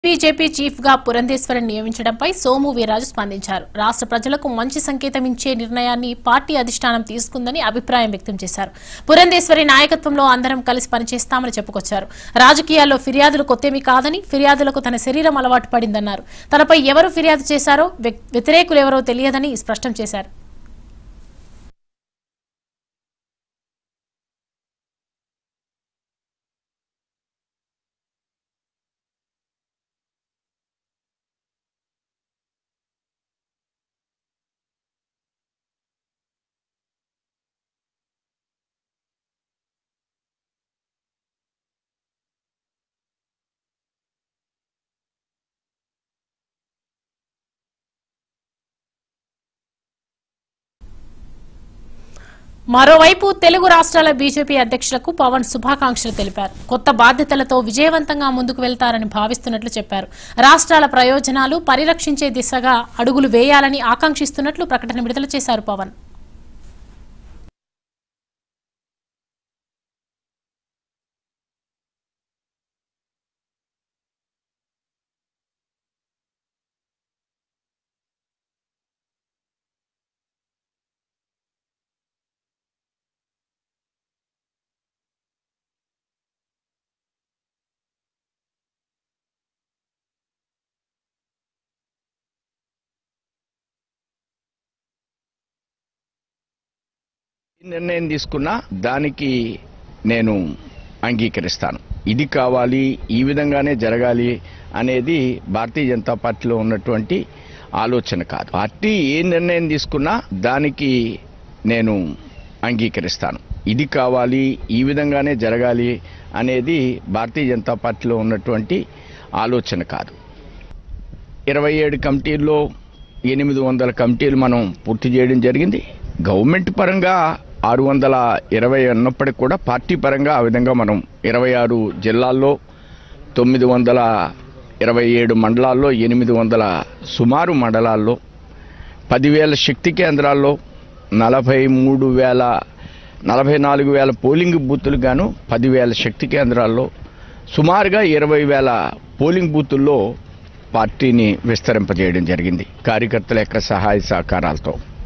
BJP chief గా పురంధేశ్వరిని నియమించడంపై సోము వీర్రాజు స్పందించారు రాష్ట్ర ప్రజలకు మంచి సంకేతం ఇచ్చే నిర్ణయాన్ని పార్టీ అధిష్టానం తీసుకుందని అభిప్రాయం వ్యక్తం చేశారు పురంధేశ్వరి నాయకత్వంలో అందరం కలిసి పనిచేస్తామని చెప్పుకొచ్చారు రాజకీయాల్లో ఫిర్యాదులు కొత్తేమీ కాదని ఫిర్యాదులకు తన శరీరం అలవాటు పడిందన్నారు తనపై ఎవరు ఫిర్యాదు చేశారో వ్యక్- వ్యతిరేకులెవరో తెలియదని స్పష్టం చేశారు మరోవైపు తెలుగు రాష్ట్రాల బీజేపీ అధ్యక్షులకు పవన్ శుభాకాంక్షలు తెలిపారు కొత్త బాధ్యతలతో విజయవంతంగా ముందుకు వెళ్తారని భావిస్తున్నట్లు చెప్పారు రాష్ట్రాల ప్రయోజనాలు పరిరక్షించే దిశగా అడుగులు వేయాలని ఆకాంక్షిస్తున్నట్లు ప్రకటన విడుదల చేశారు పవన్ ఈ నిర్ణయం తీసుకున్నా దానికి నేను అంగీకరిస్తాను ఇది కావాలి ఈ విధంగానే జరగాలి అనేది భారతీయ జనతా పార్టీలో ఉన్నటువంటి ఆలోచన కాదు పార్టీ ఏ నిర్ణయం తీసుకున్నా దానికి నేను అంగీకరిస్తాను ఇది కావాలి ఈ విధంగానే జరగాలి అనేది భారతీయ జనతా పార్టీలో ఉన్నటువంటి ఆలోచన కాదు ఇరవై ఏడు కమిటీల్లో ఎనిమిది వందల కమిటీలు మనం పూర్తి చేయడం జరిగింది గవర్నమెంట్ పరంగా ఆరు వందల ఇరవై ఉన్నప్పటికీ కూడా పార్టీ పరంగా ఆ విధంగా మనం ఇరవై ఆరు జిల్లాల్లో తొమ్మిది వందల ఇరవై ఏడు మండలాల్లో ఎనిమిది వందల సుమారు మండలాల్లో పదివేల శక్తి కేంద్రాల్లో నలభై మూడు వేల నలభై నాలుగు వేల పోలింగ్ బూతులు గాను పదివేల శక్తి కేంద్రాల్లో సుమారుగా ఇరవై వేల పోలింగ్ బూతుల్లో పార్టీని విస్తరింపజేయడం జరిగింది కార్యకర్తల యొక్క సహాయ సహకారాలతో